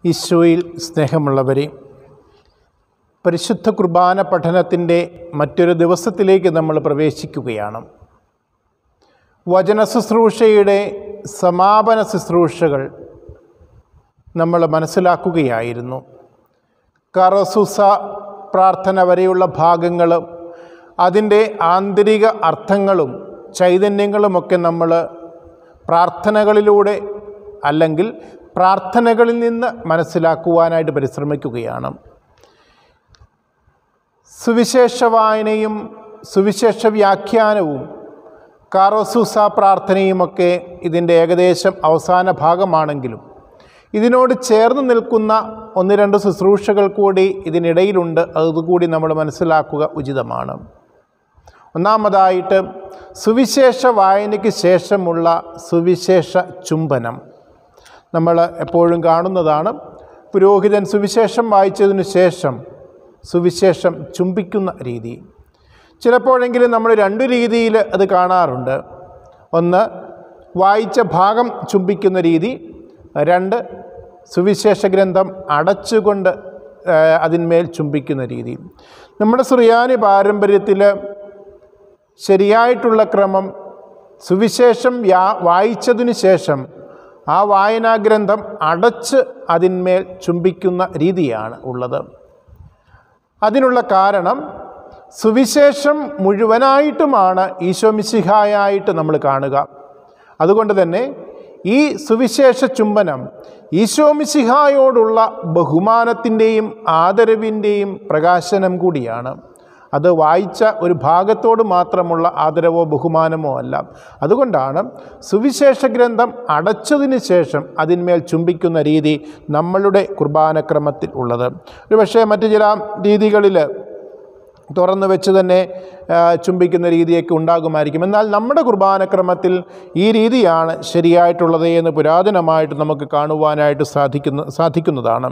ഈശോയിൽ സ്നേഹമുള്ളവരെ പരിശുദ്ധ കുർബാന പഠനത്തിൻ്റെ മറ്റൊരു ദിവസത്തിലേക്ക് നമ്മൾ പ്രവേശിക്കുകയാണ് വചന ശുശ്രൂഷയുടെ സമാപന ശുശ്രൂഷകൾ നമ്മൾ മനസ്സിലാക്കുകയായിരുന്നു കറസുസ പ്രാർത്ഥന വരെയുള്ള ഭാഗങ്ങൾ അതിൻ്റെ ആന്തരിക അർത്ഥങ്ങളും ചൈതന്യങ്ങളുമൊക്കെ നമ്മൾ പ്രാർത്ഥനകളിലൂടെ അല്ലെങ്കിൽ പ്രാർത്ഥനകളിൽ നിന്ന് മനസ്സിലാക്കുവാനായിട്ട് പരിശ്രമിക്കുകയാണ് സുവിശേഷ വായനയും സുവിശേഷ വ്യാഖ്യാനവും കാറോസൂസ പ്രാർത്ഥനയുമൊക്കെ ഇതിൻ്റെ ഏകദേശം അവസാന ഭാഗമാണെങ്കിലും ഇതിനോട് ചേർന്ന് നിൽക്കുന്ന ഒന്ന് രണ്ട് ശുശ്രൂഷകൾ കൂടി ഇതിനിടയിലുണ്ട് അതുകൂടി നമ്മൾ മനസ്സിലാക്കുക ഉചിതമാണ് ഒന്നാമതായിട്ട് സുവിശേഷ വായനയ്ക്ക് ശേഷമുള്ള സുവിശേഷ ചുംബനം നമ്മൾ എപ്പോഴും കാണുന്നതാണ് പുരോഹിതൻ സുവിശേഷം വായിച്ചതിനു ശേഷം സുവിശേഷം ചുംബിക്കുന്ന രീതി ചിലപ്പോഴെങ്കിലും നമ്മൾ രണ്ട് രീതിയിൽ അത് കാണാറുണ്ട് ഒന്ന് വായിച്ച ഭാഗം ചുംബിക്കുന്ന രീതി രണ്ട് സുവിശേഷ ഗ്രന്ഥം അടച്ചുകൊണ്ട് ആ, അതിന്മേൽ ചുംബിക്കുന്ന രീതി നമ്മുടെ സുറിയാനി പാരമ്പര്യത്തിൽ ശരിയായിട്ടുള്ള ക്രമം സുവിശേഷം വ്യാ വായിച്ചതിനു ശേഷം ആ വായനാഗ്രന്ഥം അടച്ച് അതിന്മേൽ ചുംബിക്കുന്ന രീതിയാണ് ഉള്ളത് അതിനുള്ള കാരണം സുവിശേഷം മുഴുവനായിട്ടുമാണ് ഈശോ മിശിഹായായിട്ട് നമ്മൾ കാണുക അതുകൊണ്ട് തന്നെ ഈ സുവിശേഷ ചുംബനം ഈശോ മിശിഹായോടുള്ള ബഹുമാനത്തിൻ്റെയും ആദരവിൻ്റെയും പ്രകാശനം കൂടിയാണ് അത് വായിച്ച ഒരു ഭാഗത്തോട് മാത്രമുള്ള ആദരവോ ബഹുമാനമോ അല്ല അതുകൊണ്ടാണ് സുവിശേഷ ഗ്രന്ഥം അടച്ചതിന് ശേഷം അതിന്മേൽ ചുംബിക്കുന്ന രീതി നമ്മളുടെ കുർബാനക്രമത്തിൽ ഉള്ളത് ഒരു പക്ഷേ മറ്റു ചില രീതികളിൽ തുറന്നു വെച്ച് തന്നെ ആ, ചുംബിക്കുന്ന രീതിയൊക്കെ ഉണ്ടാകുമായിരിക്കും എന്നാൽ നമ്മുടെ കുർബാനക്രമത്തിൽ ഈ രീതിയാണ് ശരിയായിട്ടുള്ളത് എന്ന് പുരാതനമായിട്ട് നമുക്ക് കാണുവാനായിട്ട് സാധിക്കുന്ന സാധിക്കുന്നതാണ്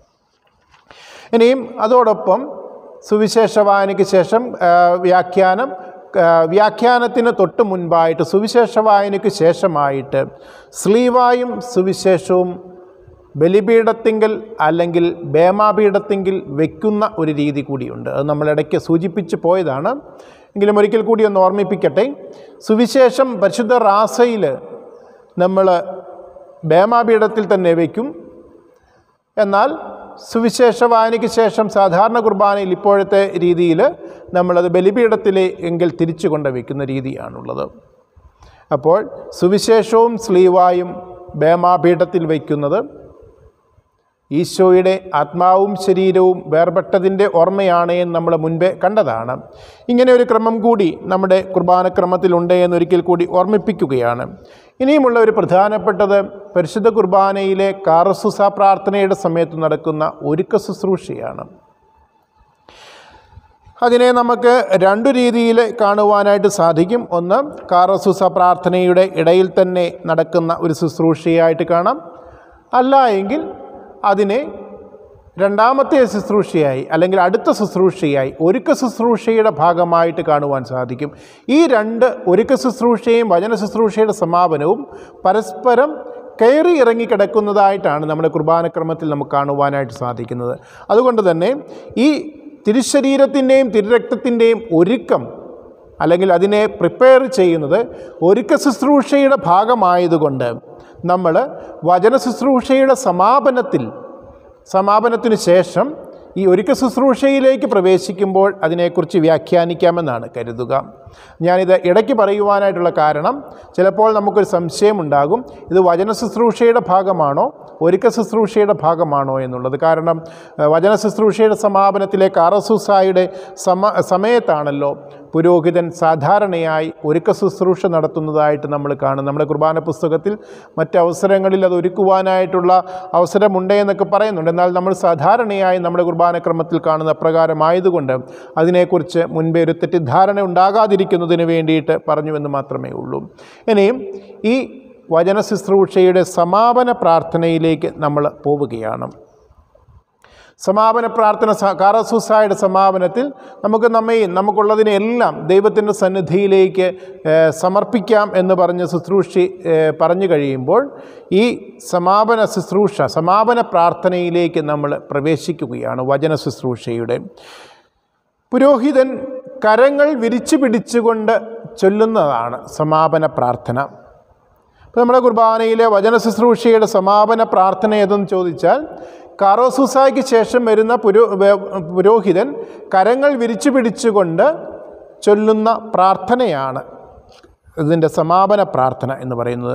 ഇനിയും അതോടൊപ്പം സുവിശേഷ വായനയ്ക്ക് ശേഷം ആ, വ്യാഖ്യാനം ആ, വ്യാഖ്യാനത്തിന് തൊട്ട് മുൻപായിട്ട് സുവിശേഷ വായനയ്ക്ക് ശേഷമായിട്ട് സ്ലീവായും സുവിശേഷവും ബലിപീഠത്തിങ്കിൽ അല്ലെങ്കിൽ ബേമാപീഠത്തിങ്കിൽ വെക്കുന്ന ഒരു രീതി കൂടിയുണ്ട് അത് നമ്മൾ ഇടയ്ക്ക് സൂചിപ്പിച്ച് പോയതാണ് എങ്കിലും ഒരിക്കൽ കൂടി ഒന്ന് ഓർമ്മിപ്പിക്കട്ടെ സുവിശേഷം പരിശുദ്ധ റാസയിൽ നമ്മൾ ബേമാപീഠത്തിൽ തന്നെ വയ്ക്കും എന്നാൽ സുവിശേഷ വായനയ്ക്ക് ശേഷം സാധാരണ കുർബാനയിൽ ഇപ്പോഴത്തെ രീതിയിൽ നമ്മളത് ബലിപീഠത്തിലെ എങ്കിൽ തിരിച്ചു കൊണ്ട് വയ്ക്കുന്ന രീതിയാണുള്ളത് അപ്പോൾ സുവിശേഷവും സ്ലീവായും ബേമാപീഠത്തിൽ വയ്ക്കുന്നത് ഈശോയുടെ ആത്മാവും ശരീരവും വേർപെട്ടതിൻ്റെ ഓർമ്മയാണ് എന്ന് നമ്മൾ മുൻപേ കണ്ടതാണ് ഇങ്ങനെ ഒരു ക്രമം കൂടി നമ്മുടെ കുർബാനക്രമത്തിലുണ്ട് എന്നൊരിക്കൽ കൂടി ഓർമ്മിപ്പിക്കുകയാണ് ഇനിയുമുള്ള ഒരു പ്രധാനപ്പെട്ടത് പരിശുദ്ധ കുർബാനയിലെ കാറസുസ പ്രാർത്ഥനയുടെ സമയത്ത് നടക്കുന്ന ഒരുക്ക ശുശ്രൂഷയാണ് അതിനെ നമുക്ക് രണ്ടു രീതിയിൽ കാണുവാനായിട്ട് സാധിക്കും ഒന്ന് കാറസുസ പ്രാർത്ഥനയുടെ ഇടയിൽ തന്നെ നടക്കുന്ന ഒരു ശുശ്രൂഷയായിട്ട് കാണാം അല്ല എങ്കിൽ അതിനെ രണ്ടാമത്തെ ശുശ്രൂഷയായി അല്ലെങ്കിൽ അടുത്ത ശുശ്രൂഷയായി ഒരുക്ക ശുശ്രൂഷയുടെ ഭാഗമായിട്ട് കാണുവാൻ സാധിക്കും ഈ രണ്ട് ഒരുക്ക ശുശ്രൂഷയും വചന ശുശ്രൂഷയുടെ സമാപനവും പരസ്പരം കയറി ഇറങ്ങിക്കിടക്കുന്നതായിട്ടാണ് നമ്മുടെ കുർബാനക്രമത്തിൽ നമുക്ക് കാണുവാനായിട്ട് സാധിക്കുന്നത് അതുകൊണ്ട് തന്നെ ഈ തിരുശരീരത്തിൻ്റെയും തിരുരക്തത്തിൻ്റെയും ഒരുക്കം അല്ലെങ്കിൽ അതിനെ പ്രിപ്പയർ ചെയ്യുന്നത് ഒരുക്ക ശുശ്രൂഷയുടെ ഭാഗമായതുകൊണ്ട് നമ്മൾ വചന ശുശ്രൂഷയുടെ സമാപനത്തിൽ സമാപനത്തിന് ശേഷം ഈ ഒരുക്ക ശുശ്രൂഷയിലേക്ക് പ്രവേശിക്കുമ്പോൾ അതിനെക്കുറിച്ച് വ്യാഖ്യാനിക്കാമെന്നാണ് കരുതുക ഞാനിത് ഇടയ്ക്ക് പറയുവാനായിട്ടുള്ള കാരണം ചിലപ്പോൾ നമുക്കൊരു സംശയമുണ്ടാകും ഇത് വചന ശുശ്രൂഷയുടെ ഭാഗമാണോ ഒരുക്ക ശുശ്രൂഷയുടെ ഭാഗമാണോ എന്നുള്ളത് കാരണം ഏഹ്, വചന ശുശ്രൂഷയുടെ സമാപനത്തിലെ കാറസൂസായുടെ സമ സമയത്താണല്ലോ പുരോഹിതൻ സാധാരണയായി ഒരുക്ക ശുശ്രൂഷ നടത്തുന്നതായിട്ട് നമ്മൾ കാണും നമ്മുടെ കുർബാന പുസ്തകത്തിൽ മറ്റ് അവസരങ്ങളിൽ അത് ഒരുക്കുവാനായിട്ടുള്ള അവസരമുണ്ട് എന്നൊക്കെ പറയുന്നുണ്ട് എന്നാൽ നമ്മൾ സാധാരണയായി നമ്മുടെ കുർബാനക്രമത്തിൽ കാണുന്ന പ്രകാരമായതുകൊണ്ട് അതിനെക്കുറിച്ച് മുൻപേ ഒരു തെറ്റിദ്ധാരണ ഉണ്ടാകാതിരിക്കുന്നതിന് വേണ്ടിയിട്ട് പറഞ്ഞുവെന്ന് മാത്രമേ ഉള്ളൂ ഇനിയും ഈ വചന ശുശ്രൂഷയുടെ സമാപന പ്രാർത്ഥനയിലേക്ക് നമ്മൾ പോവുകയാണ് സമാപന പ്രാർത്ഥന സ- കാറസൂസായുടെ സമാപനത്തിൽ നമുക്ക് നമ്മയും നമുക്കുള്ളതിനെ എല്ലാം ദൈവത്തിൻ്റെ സന്നിധിയിലേക്ക് ഏഹ്, സമർപ്പിക്കാം എന്ന് പറഞ്ഞ് ശുശ്രൂഷി ഏഹ്, പറഞ്ഞു കഴിയുമ്പോൾ ഈ സമാപന ശുശ്രൂഷ സമാപന പ്രാർത്ഥനയിലേക്ക് നമ്മൾ പ്രവേശിക്കുകയാണ് വചന ശുശ്രൂഷയുടെ പുരോഹിതൻ കരങ്ങൾ വിരിച്ചു പിടിച്ചുകൊണ്ട് ചൊല്ലുന്നതാണ് സമാപന പ്രാർത്ഥന ഇപ്പോൾ നമ്മുടെ കുർബാനയിലെ വചന ശുശ്രൂഷയുടെ സമാപന പ്രാർത്ഥന ഏതെന്ന് ചോദിച്ചാൽ കാറോസൂസായ്ക്ക് ശേഷം വരുന്ന പുരോ വേ- പുരോഹിതൻ കരങ്ങൾ വിരിച്ചു പിടിച്ചുകൊണ്ട് ചൊല്ലുന്ന പ്രാർത്ഥനയാണ് ഇതിൻ്റെ സമാപന പ്രാർത്ഥന എന്ന് പറയുന്നത്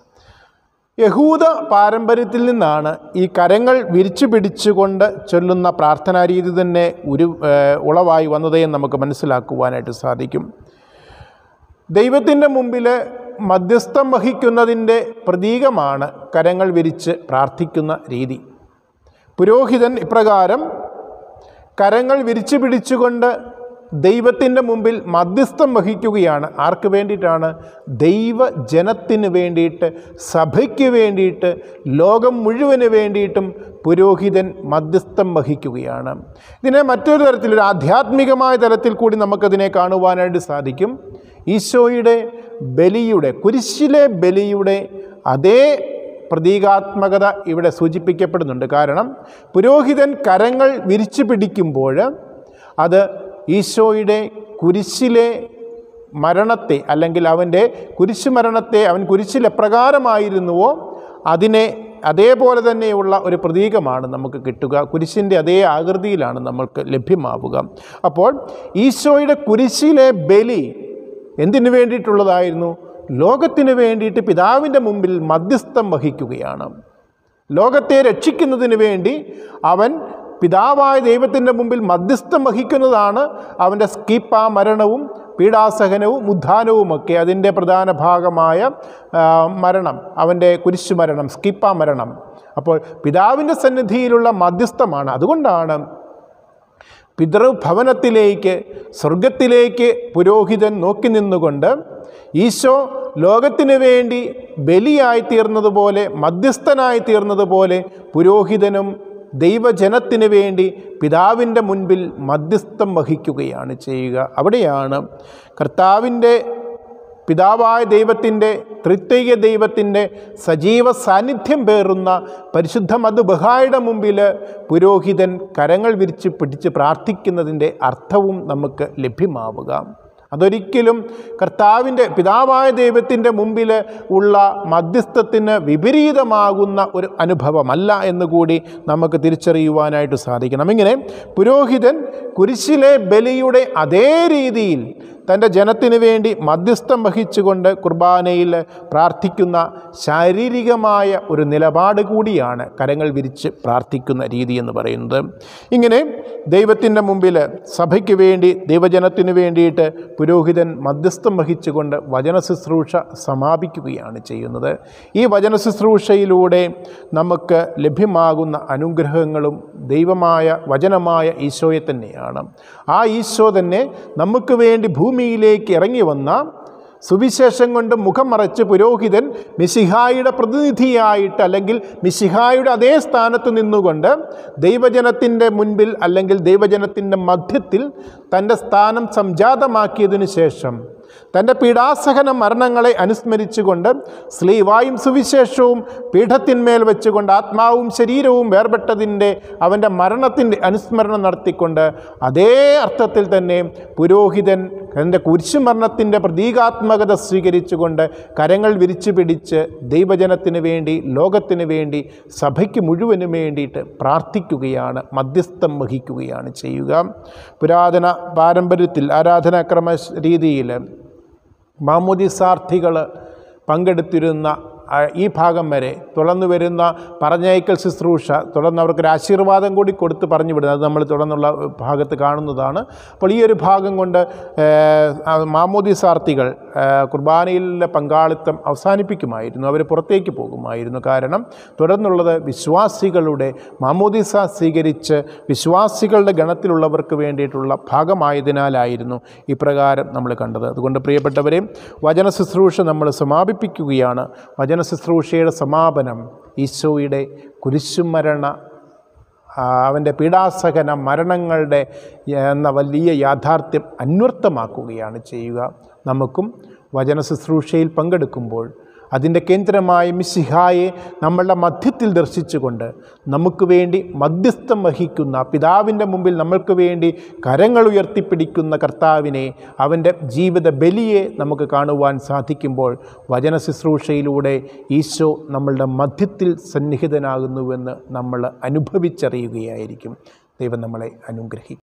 യഹൂദ പാരമ്പര്യത്തിൽ നിന്നാണ് ഈ കരങ്ങൾ വിരിച്ചു പിടിച്ചുകൊണ്ട് ചൊല്ലുന്ന പ്രാർത്ഥനാ രീതി തന്നെ ഒരു ഏഹ്, ഉളവായി വന്നതെന്ന് നമുക്ക് മനസ്സിലാക്കുവാനായിട്ട് സാധിക്കും ദൈവത്തിൻ്റെ മുമ്പിൽ മധ്യസ്ഥം വഹിക്കുന്നതിൻ്റെ പ്രതീകമാണ് കരങ്ങൾ വിരിച്ച് പ്രാർത്ഥിക്കുന്ന രീതി പുരോഹിതൻ ഇപ്രകാരം കരങ്ങൾ വിരിച്ചു പിടിച്ചുകൊണ്ട് ദൈവത്തിൻ്റെ മുമ്പിൽ മധ്യസ്ഥം വഹിക്കുകയാണ് ആർക്ക് വേണ്ടിയിട്ടാണ് ദൈവജനത്തിന് വേണ്ടിയിട്ട് സഭയ്ക്ക് വേണ്ടിയിട്ട് ലോകം മുഴുവന് വേണ്ടിയിട്ടും പുരോഹിതൻ മധ്യസ്ഥം വഹിക്കുകയാണ് ഇതിനെ മറ്റൊരു തരത്തിൽ ഒരു ആധ്യാത്മികമായ തലത്തിൽ കൂടി നമുക്കതിനെ കാണുവാനായിട്ട് സാധിക്കും ഈശോയുടെ ബലിയുടെ കുരിശിലെ ബലിയുടെ അതേ പ്രതീകാത്മകത ഇവിടെ സൂചിപ്പിക്കപ്പെടുന്നുണ്ട് കാരണം പുരോഹിതൻ കരങ്ങൾ വിരിച്ചു പിടിക്കുമ്പോൾ അത് ഈശോയുടെ കുരിശിലെ മരണത്തെ അല്ലെങ്കിൽ അവൻ്റെ കുരിശ് മരണത്തെ അവൻ കുരിശിൽ എപ്രകാരമായിരുന്നുവോ അതിനെ അതേപോലെ തന്നെയുള്ള ഒരു പ്രതീകമാണ് നമുക്ക് കിട്ടുക കുരിശിൻ്റെ അതേ ആകൃതിയിലാണ് നമ്മൾക്ക് ലഭ്യമാവുക അപ്പോൾ ഈശോയുടെ കുരിശിലെ ബലി എന്തിനു വേണ്ടിയിട്ടുള്ളതായിരുന്നു ലോകത്തിന് വേണ്ടിയിട്ട് പിതാവിൻ്റെ മുമ്പിൽ മധ്യസ്ഥം വഹിക്കുകയാണ് ലോകത്തെ രക്ഷിക്കുന്നതിന് വേണ്ടി അവൻ പിതാവായ ദൈവത്തിൻ്റെ മുമ്പിൽ മധ്യസ്ഥം വഹിക്കുന്നതാണ് അവൻ്റെ സ്കീപ്പ മരണവും പീഡാസഹനവും ഉദ്ധാനവുമൊക്കെ അതിൻ്റെ പ്രധാന ഭാഗമായ ആ, മരണം അവൻ്റെ കുരിശു മരണം സ്കീപ്പ മരണം അപ്പോൾ പിതാവിൻ്റെ സന്നിധിയിലുള്ള മധ്യസ്ഥമാണ് അതുകൊണ്ടാണ് പിതൃഭവനത്തിലേക്ക് സ്വർഗത്തിലേക്ക് പുരോഹിതൻ നോക്കി നിന്നുകൊണ്ട് ഈശോ ലോകത്തിന് വേണ്ടി ബലിയായി തീർന്നതുപോലെ മധ്യസ്ഥനായി തീർന്നതുപോലെ പുരോഹിതനും ദൈവജനത്തിന് വേണ്ടി പിതാവിൻ്റെ മുൻപിൽ മധ്യസ്ഥം വഹിക്കുകയാണ് ചെയ്യുക അവിടെയാണ് കർത്താവിൻ്റെ പിതാവായ ദൈവത്തിൻ്റെ ത്രിത്വൈക ദൈവത്തിൻ്റെ സജീവ സാന്നിധ്യം പേറുന്ന പരിശുദ്ധ മധുബഹായുടെ മുമ്പിൽ പുരോഹിതൻ കരങ്ങൾ വിരിച്ച് പിടിച്ച് പ്രാർത്ഥിക്കുന്നതിൻ്റെ അർത്ഥവും നമുക്ക് ലഭ്യമാവുക അതൊരിക്കലും കർത്താവിൻ്റെ പിതാവായ ദൈവത്തിൻ്റെ മുമ്പിൽ ഉള്ള മധ്യസ്ഥത്തിന് വിപരീതമാകുന്ന ഒരു അനുഭവമല്ല എന്നുകൂടി നമുക്ക് തിരിച്ചറിയുവാനായിട്ട് സാധിക്കണം ഇങ്ങനെ പുരോഹിതൻ കുരിശിലെ ബലിയുടെ അതേ രീതിയിൽ തൻ്റെ ജനത്തിന് വേണ്ടി മധ്യസ്ഥം വഹിച്ചുകൊണ്ട് കുർബാനയിൽ പ്രാർത്ഥിക്കുന്ന ശാരീരികമായ ഒരു നിലപാട് കൂടിയാണ് കരങ്ങൾ വിരിച്ച് പ്രാർത്ഥിക്കുന്ന രീതി എന്ന് പറയുന്നത് ഇങ്ങനെ ദൈവത്തിൻ്റെ മുമ്പിൽ സഭയ്ക്ക് വേണ്ടി ദൈവജനത്തിന് വേണ്ടിയിട്ട് പുരോഹിതൻ മധ്യസ്ഥം വഹിച്ചുകൊണ്ട് വചന ശുശ്രൂഷ സമാപിക്കുകയാണ് ചെയ്യുന്നത് ഈ വചന ശുശ്രൂഷയിലൂടെ നമുക്ക് ലഭ്യമാകുന്ന അനുഗ്രഹങ്ങളും ദൈവമായ വചനമായ ഈശോയെ തന്നെയാണ് ആ ഈശോ തന്നെ നമുക്ക് വേണ്ടി ഭൂമിയിലേക്ക് ഇറങ്ങി വന്ന സുവിശേഷം കൊണ്ട് മുഖം മറച്ച് പുരോഹിതൻ മിശിഹായുടെ പ്രതിനിധിയായിട്ട് അല്ലെങ്കിൽ മിശിഹായുടെ അതേ സ്ഥാനത്ത് നിന്നുകൊണ്ട് ദൈവജനത്തിൻ്റെ മുൻപിൽ അല്ലെങ്കിൽ ദൈവജനത്തിൻ്റെ മധ്യത്തിൽ തൻ്റെ സ്ഥാനം സംജാതമാക്കിയതിനു ശേഷം തൻ്റെ പീഡാസഹന മരണങ്ങളെ അനുസ്മരിച്ചുകൊണ്ട് സ്ലീവായും സുവിശേഷവും പീഠത്തിന്മേൽ വെച്ചുകൊണ്ട് ആത്മാവും ശരീരവും വേർപെട്ടതിൻ്റെ അവൻ്റെ മരണത്തിൻ്റെ അനുസ്മരണം നടത്തിക്കൊണ്ട് അതേ അർത്ഥത്തിൽ തന്നെ പുരോഹിതൻ തൻ്റെ കുരിശുമരണത്തിൻ്റെ പ്രതീകാത്മകത സ്വീകരിച്ചുകൊണ്ട് കരങ്ങൾ വിരിച്ചു പിടിച്ച് ദൈവജനത്തിന് വേണ്ടി ലോകത്തിന് വേണ്ടി സഭയ്ക്ക് മുഴുവനും വേണ്ടിയിട്ട് പ്രാർത്ഥിക്കുകയാണ് മധ്യസ്ഥം വഹിക്കുകയാണ് ചെയ്യുക പുരാതന പാരമ്പര്യത്തിൽ ആരാധനാക്രമ രീതിയിൽ മാമുദിസാർത്ഥികൾ പങ്കെടുത്തിരുന്ന ആ, ഈ ഭാഗം വരെ തുടർന്ന് വരുന്ന പറഞ്ഞയക്കൽ ശുശ്രൂഷ തുടർന്ന് അവർക്കൊരു ആശീർവാദം കൂടി കൊടുത്ത് പറഞ്ഞു വിടുന്നത് അത് നമ്മൾ തുടർന്നുള്ള ഭാഗത്ത് കാണുന്നതാണ് അപ്പോൾ ഈ ഒരു ഭാഗം കൊണ്ട് മാമോദിസാർത്ഥികൾ കുർബാനയിലെ പങ്കാളിത്തം അവസാനിപ്പിക്കുമായിരുന്നു അവർ പുറത്തേക്ക് പോകുമായിരുന്നു കാരണം തുടർന്നുള്ളത് വിശ്വാസികളുടെ മാമോദിസ സ്വീകരിച്ച് വിശ്വാസികളുടെ ഗണത്തിലുള്ളവർക്ക് വേണ്ടിയിട്ടുള്ള ഭാഗമായതിനാലായിരുന്നു ഇപ്രകാരം നമ്മൾ കണ്ടത് അതുകൊണ്ട് പ്രിയപ്പെട്ടവരെ വചന ശുശ്രൂഷ നമ്മൾ സമാപിപ്പിക്കുകയാണ് വചന ശുശ്രൂഷയുടെ സമാപനം ഈശോയുടെ കുരിശുമരണ ആ, അവൻ്റെ പീഡാസഹന മരണങ്ങളുടെ എന്ന വലിയ യാഥാർത്ഥ്യം അന്വർത്ഥമാക്കുകയാണ് ചെയ്യുക നമുക്കും വചന ശുശ്രൂഷയിൽ പങ്കെടുക്കുമ്പോൾ അതിൻ്റെ കേന്ദ്രമായ മിശിഹായെ നമ്മളുടെ മധ്യത്തിൽ ദർശിച്ചുകൊണ്ട് നമുക്ക് വേണ്ടി മധ്യസ്ഥം വഹിക്കുന്ന പിതാവിൻ്റെ മുമ്പിൽ നമ്മൾക്ക് വേണ്ടി കരങ്ങൾ ഉയർത്തിപ്പിടിക്കുന്ന കർത്താവിനെ അവൻ്റെ ജീവിത ബലിയെ നമുക്ക് കാണുവാൻ സാധിക്കുമ്പോൾ വചന ശുശ്രൂഷയിലൂടെ ഈശോ നമ്മളുടെ മധ്യത്തിൽ സന്നിഹിതനാകുന്നുവെന്ന് നമ്മൾ അനുഭവിച്ചറിയുകയായിരിക്കും ദൈവം നമ്മളെ അനുഗ്രഹിക്കും